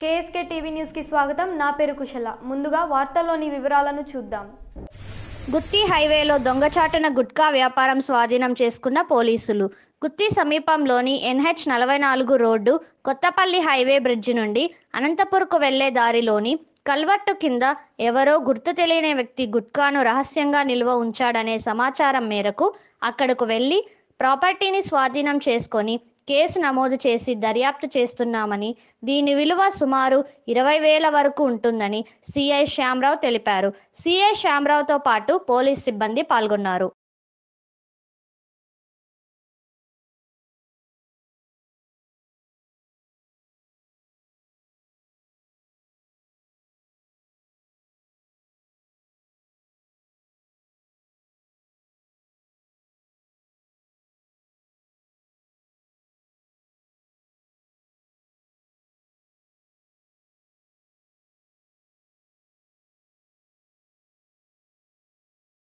KSK TV న్యూస్కి స్వాగతం నా పేరు కుశల ముందుగా వార్తల్లోని వివరాలను చూద్దాం గుత్తి హైవేలో దొంగచాటున గుట్కా వ్యాపారం స్వాధీనం చేసుకున్న పోలీసులు గుత్తి సమీపంలోని ఎన్హెచ్ నలభై నాలుగు రోడ్డు కొత్తపల్లి హైవే బ్రిడ్జి నుండి అనంతపూర్కు వెళ్లే దారిలోని కల్వర్టు కింద ఎవరో గుర్తు తెలియని వ్యక్తి గుట్కాను రహస్యంగా నిల్వ ఉంచాడనే సమాచారం మేరకు అక్కడకు వెళ్లి ప్రాపర్టీని స్వాధీనం చేసుకొని కేసు నమోదు చేసి దర్యాప్తు చేస్తున్నామని దీని విలువ సుమారు ఇరవై వేల వరకు ఉంటుందని సిఐ శ్యామరావు తెలిపారు సిఐ శ్యామరావుతో పాటు పోలీస్ సిబ్బంది పాల్గొన్నారు